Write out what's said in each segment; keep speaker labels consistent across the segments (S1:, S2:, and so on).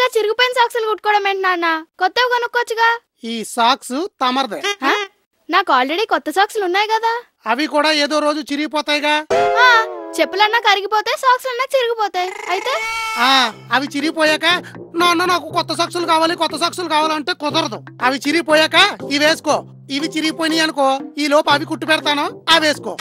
S1: చిరిగిపోయిన సాక్సులు కుట్టుకోవడం ఏంటి నాన్న కొత్తవి కొనుక్కోవచ్చుగా
S2: ఈ సాక్స్ తమరదే
S1: హ? నాకు ఆల్రెడీ కొత్త సాక్సులు ఉన్నాయి కదా
S2: అవి కూడా ఏదో రోజు చిరిగిపోతాయిగా
S1: ఆ, చెప్పులన్నా కరిగిపోతాయి సాక్సులు అన్నా చిరిగిపోతాయి అయితే
S2: ఆ అవి చిరిగిపోయాక నాన్న నాకు కొత్త సాక్సులు కావాలి కొత్త సాక్సులు కావాలంటే కుదరదు అవి చిరిగిపోయాక ఇవి వేసుకో ఇవి చిరిగిపోయినాయి అనుకో ఈ లోపు అవి కుట్టు పెడతాను అవి వేసుకో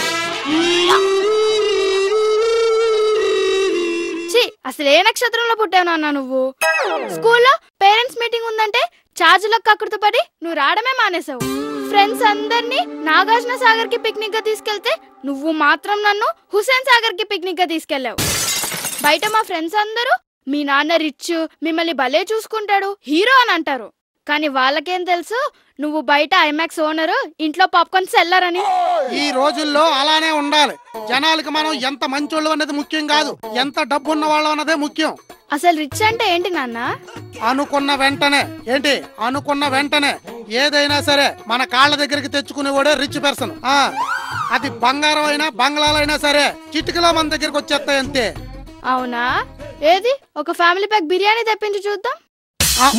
S1: ఛీ అసలు ఏ నక్షత్రంలో పుట్టావు నాన్న నువ్వు స్కూల్లో పేరెంట్స్ మీటింగ్ ఉందంటే ఛార్జీలకు కక్కుర్తి పడి నువ్వు రావడమే మానేసావు ఫ్రెండ్స్ అందరినీ నాగార్జున సాగర్ కి పిక్నిక్ గా తీసుకెళ్తే నువ్వు మాత్రం నన్ను హుసేన్ సాగర్ కి పిక్నిక్ గా తీసుకెళ్లావు బయట మా ఫ్రెండ్స్ అందరూ మీ నాన్న రిచ్ మిమ్మల్ని భలే చూసుకుంటాడు హీరో అని అంటారు కానీ వాళ్ళకేం తెలుసు నువ్వు బయట ఐమాక్స్ ఓనరు ఇంట్లో పాప్కార్న్ సెల్లర్ అని
S2: ఈ రోజుల్లో అలానే ఉండాలి జనాలకి మనం ఎంత మంచోళ్ళు అన్నది ముఖ్యం కాదు ఎంత డబ్బు ఉన్న వాళ్ళు అన్నదే ముఖ్యం
S1: అసలు రిచ్ అంటే ఏంటి నాన్న
S2: అనుకున్న వెంటనే ఏంటి అనుకున్న వెంటనే ఏదైనా సరే మన కాళ్ళ దగ్గరికి తెచ్చుకునేవాడే రిచ్ పర్సన్ ఆ అది బంగారం అయినా బంగ్లాలైనా సరే చిటికలో మన దగ్గరికి వచ్చేస్తాయి అంతే
S1: అవునా ఏది ఒక ఫ్యామిలీ ప్యాక్ బిర్యానీ తెప్పించి చూద్దాం
S2: ఆ,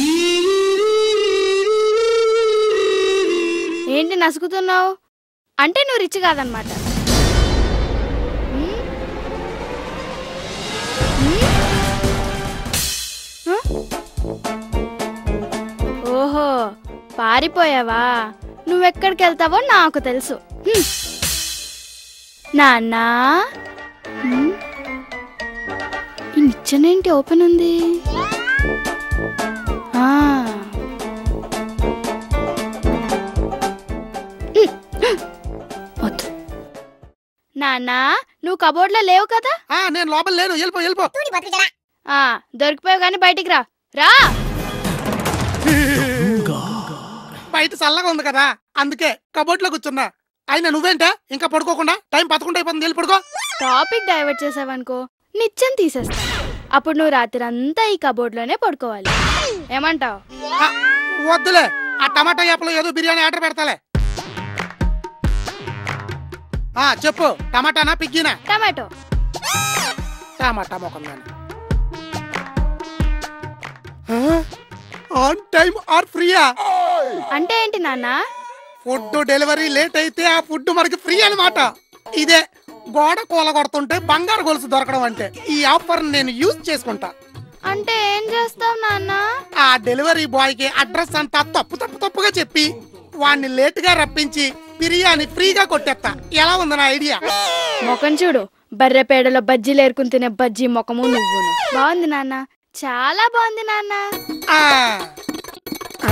S1: ఏంటి నసుకుతున్నావు అంటే నువ్వు రిచ్ కాదనమాట ఉమ్? ఉమ్? హ? ఓహో పారిపోయావా నువ్వెక్కడికి వెళ్తావో నాకు తెలుసు హ్మ్. నాన్నా ఉమ్? ఈ నిచ్చెనేంటి ఓపెన్ ఉంది ఆ వద్దు నాన్నా నువ్వు కబోర్డ్లో లేవు కదా
S2: ఆ, నేను లోపల లేను వెళ్ళిపో వెళ్ళిపో
S1: ఆ దొరికిపోయావు కానీ బయటికి రా రా
S2: బయట చల్లగా ఉంది కదా అందుకే కబోర్డ్ లో కూర్చున్నా అయినా నువ్వేంటే ఇంకా పడుకోకుండా టైం పదకొండు అయిపోతుంది వెళ్ళి పడుకో
S1: టాపిక్ డైవర్ట్ చేసావనుకో నిత్యం తీసేస్తా అప్పుడు నువ్వు రాత్రి అంతా ఈ కబోర్డ్లోనే పడుకోవాలి ఏమంటావు
S2: ఆ, వద్దులే ఆ టమాటా యాప్లో ఏదో బిర్యానీ ఆర్డర్ పెడతాలే ఆ చెప్పు టమాటానా పిగ్గినా
S1: టమాటో
S2: టమాటా మొఖం దాని ఆన్ టైం ఆర్ ఫ్రీయా
S1: అంటే ఏంటి నాన్న
S2: ఫుడ్ డెలివరీ లేట్ అయితే ఆ ఫుడ్ మనకి ఫ్రీ అన్నమాట ఇదే గోడ కూల కొడుతుంటే బంగారు గొలుసు దొరకడం అంటే ఈ ఆఫర్ నేను యూజ్ చేసుకుంటా
S1: అంటే ఏం చేస్తావు నాన్న
S2: ఆ డెలివరీ బాయ్ కి అడ్రస్ అంతా తప్పు తప్పు తప్పుగా చెప్పి వాడిని లేట్ గా రప్పించి బిర్యానీ ఫ్రీగా కొట్టేస్తా ఎలా ఉంది నా ఐడియా
S1: ముఖం చూడు బర్రెపేడలో బజ్జీలు ఏరుకుని తినే బజ్జీ ముఖము నువ్వును బాగుంది నాన్న చాలా బాగుంది నాన్న
S2: ఆ. ఆ.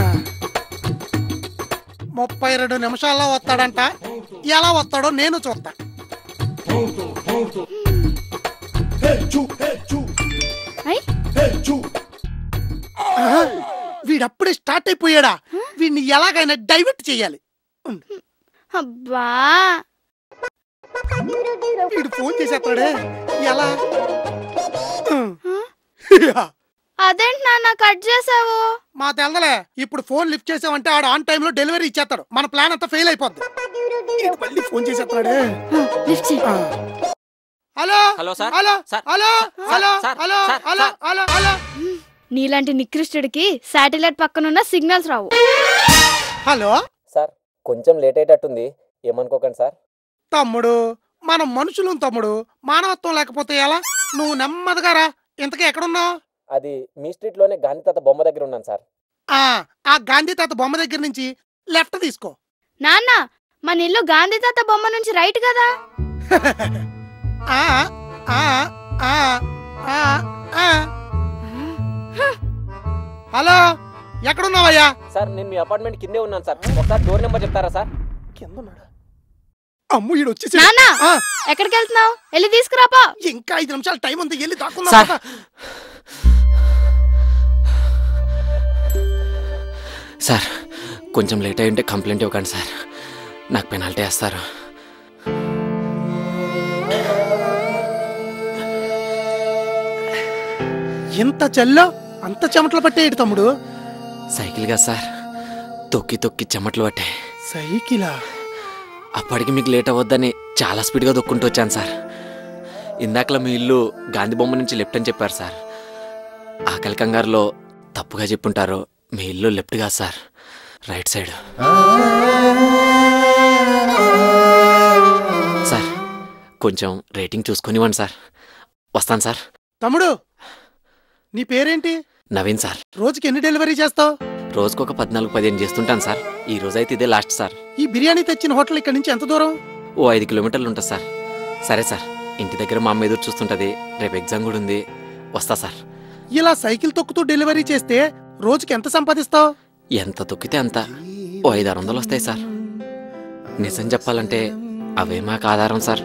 S2: ముప్పై రెండు నిమిషాల్లో వస్తాడంట ఎలా వస్తాడో నేను చూస్తా
S1: అయ్
S2: ఆ, వీడప్పుడే స్టార్ట్ అయిపోయాడా వీడిని ఎలాగైనా డైవర్ట్ చేయాలి
S1: అబ్బా
S2: వీడు ఫోన్ చేసేస్తాడే ఎలా
S1: అదేంటి నాన్న కట్ చేసావు
S2: మా తెల్లలే ఇప్పుడు ఫోన్ లిఫ్ట్ చేసామంటే ఆడు ఆన్ టైంలో డెలివరీ ఇచ్చేస్తాడు మన ప్లాన్ అంతా ఫెయిల్ అయిపోద్ది వీడు మళ్ళీ ఫోన్ చేసేస్తాడే
S1: లిఫ్ట్ చేయి
S2: ఆ. Hello
S3: hello sir
S2: hello
S3: sir
S2: hello hello
S3: sir,
S2: hello
S3: sir,
S2: hello
S3: sir.
S2: Hello hello
S1: నీలాంటి నికృష్టుడికి శాటిలైట్ పక్కనున్న సిగ్నల్స్ రావు
S2: హలో
S3: సార్ కొంచెం లేట్ అయ్యేటట్టుంది ఏమనుకోకండి సార్
S2: తమ్ముడు మనం మనుషులు తమ్ముడు మానవత్వం లేకపోతే ఎలా నువ్వు నెమ్మదిగా రా ఇంతకీ ఎక్కడున్నావు
S3: అది మీ స్ట్రీట్లోనే గాంధీ తాత బొమ్మ దగ్గర ఉన్నాను సార్
S2: ఆ ఆ గాంధీ తాత బొమ్మ దగ్గర నుంచి లెఫ్ట్ తీసుకో
S1: నాన్న మన ఇల్లు గాంధీ తాత బొమ్మ నుంచి రైట్ కదా
S2: ఆ ఆ ఆ ఆ ఆ హలో ఎక్కడున్నావయ్యా
S3: సార్ నేను మీ అపార్ట్మెంట్ కిందే ఉన్నాను సార్ ఒకసారి డోర్ నెంబర్ చెప్తారా సార్
S2: కింద ఉన్నాడా అమ్ము ఈడు వచ్చేసి
S1: నాన్న ఎక్కడికి వెళ్తున్నావు వెళ్ళి తీసుకురాపో
S2: ఇంకా ఐదు నిమిషాలు టైం ఉంది వెళ్ళి దాక్కుందా
S3: సార్. సార్ కొంచెం లేట్ అయి ఉంటే కంప్లైంట్ ఇవ్వకండి సార్ నాకు పెనాల్టీ వేస్తారు
S2: ఎంత చెల్లో అంత చెమటలు పట్టేయడు తమ్ముడు
S3: సైకిల్గా సార్ తొక్కి తొక్కి చెమటలు పట్టాయి
S2: సైకిలా
S3: అప్పటికి మీకు లేట్ అవ్వద్దని చాలా స్పీడ్గా దొక్కుంటూ వచ్చాను సార్ ఇందాకలా మీ ఇల్లు గాంధీ బొమ్మ నుంచి లెఫ్ట్ అని చెప్పారు సార్ ఆకలి కంగారులో తప్పుగా చెప్పుంటారో మీ ఇల్లు లెఫ్ట్ కాదు సార్ రైట్ సైడ్ సార్ కొంచెం రేటింగ్ చూసుకొని ఇవ్వండి సార్ వస్తాను సార్
S2: తమ్ముడు నీ పేరేంటి
S3: నవీన్ సార్
S2: రోజుకి ఎన్ని డెలివరీ చేస్తావు
S3: రోజుకొక పద్నాలుగు పదిహేను చేస్తుంటాను సార్ ఈ రోజైతే ఇదే లాస్ట్ సార్
S2: ఈ బిర్యానీ తెచ్చిన హోటల్ ఇక్కడి నుంచి ఎంత దూరం
S3: ఓ ఐదు కిలోమీటర్లు ఉంటుంది సార్ సరే సార్ ఇంటి దగ్గర మా అమ్మ ఎదురు చూస్తుంటుంది రేపు ఎగ్జామ్ కూడా ఉంది వస్తా సార్
S2: ఇలా సైకిల్ తొక్కుతూ డెలివరీ చేస్తే రోజుకి ఎంత సంపాదిస్తావు
S3: ఎంత తొక్కితే అంత ఓ ఐదు ఆరు వందలు వస్తాయి సార్ నిజం చెప్పాలంటే అవే మాకు ఆధారం సార్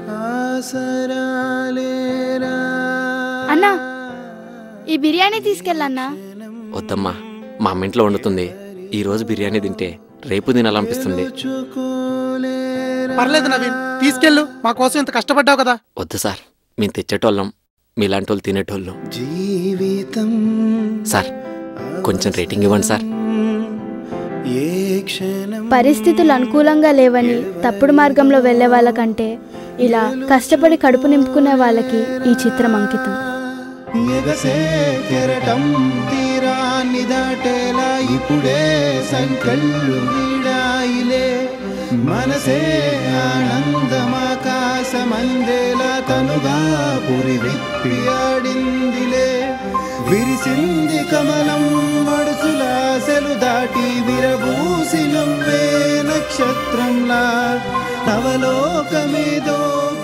S1: అన్నా ఈ బిర్యానీ తీసుకెళ్ళన్నా
S3: వద్దమ్మా మా అమ్మ ఇంట్లో వండుతుంది ఈ రోజు బిర్యానీ తింటే రేపు తినాలనిపిస్తుంది
S2: పర్లేదు నవీన్ తీసుకెళ్ళు మా కోసం ఇంత కష్టపడ్డావు కదా
S3: వద్దు సార్ మేము తెచ్చేటోళ్ళం మీలాంటి వాళ్ళు తినేటోళ్ళు
S4: జీవితం
S3: సార్ కొంచెం రేటింగ్ ఇవ్వండి సార్
S4: ఏ క్షణం
S1: పరిస్థితులు అనుకూలంగా లేవని తప్పుడు మార్గంలో వెళ్ళే వాళ్ళకంటే ఇలా కష్టపడి కడుపు నింపుకునే వాళ్ళకి ఈ చిత్రం అంకితం
S4: ఎగసే కెరటం తీరాన్ని దాటేలా ఇప్పుడే సంకళ్ళు వీడాయిలే మనసే ఆనందమాకాశమందేలా తనుగా పురి విప్పి ఆడిందిలే విరిసింది కమలం మడుసులాసెలు దాటి విరబూసి నవ్వే నక్షత్రంలా నవలోకమేదో